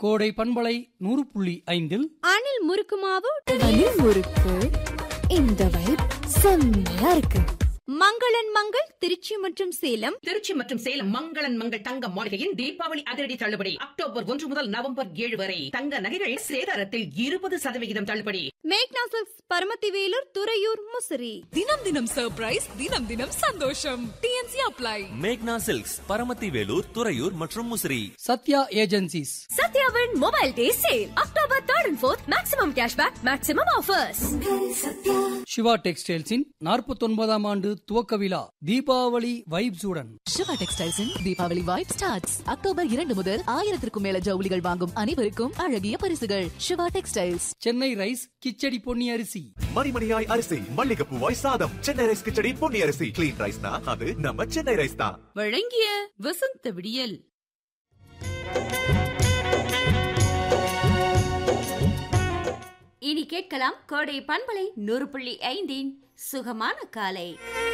கோடை பண்பலை நூறு புள்ளி ஐந்தில் அணில் முறுக்கு மாவு வலி முறுக்கு இந்த வைப் செம்மையா இருக்கு மங்களன் மங்கள் திருச்சி மற்றும் சேலம் திருச்சி மற்றும் சேலம் மங்களன் மங்கள் தங்க மாளிகையின் தீபாவளி அதிரடி தள்ளுபடி அக்டோபர் ஒன்று முதல் நவம்பர் ஏழு வரை தங்க நகைகள் சேதாரத்தில் இருபது சதவிகிதம் தள்ளுபடி மேக்னா சில்க்ஸ் பரமத்தி வேலூர் துறையூர் முசிறி தினம் தினம் சர்ப்ரைஸ் தினம் தினம் சந்தோஷம் டிஎன்சி அப்ளை மேக்னா சில்க்ஸ் பரமத்தி வேலூர் துறையூர் மற்றும் முசிறி சத்யா ஏஜென்சிஸ் சத்யாவின் mobile day sale October third and fourth maximum cashback maximum offers Siva டெக்ஸ்டைல்ஸின் நாற்பத்தொன்பதாம் ஆண்டு துவக்க விழா தீபாவளி வைப்ஸுடன் சிவா டெக்ஸ்டைல்ஸின் தீபாவளி வைப் ஸ்டார்ட்ஸ் அக்டோபர் இரண்டு முதல் ஆயிரத்திற்கும் மேல ஜவுளிகள் வாங்கும் அனைவருக்கும் அழகிய பரிசுகள் சிவா டெக்ஸ்டைல்ஸ் சென்னை ரைஸ் கிச்சடி பொன்னி அரிசி மணிமணியாய் அரிசி மல்லிகைப்பூவாய் சாதம் சென்னை ரைஸ் கிச்சடி பொன்னி அரிசி கிளீன் ரைஸ்னா அது நம்ம சென்னை ரைஸ் தான் வழங்கிய வசந்த விடியல் இனி கேட்கலாம் கோடை பண்பலை நூறு புள்ளி ஐந்தின் சுகமான காலை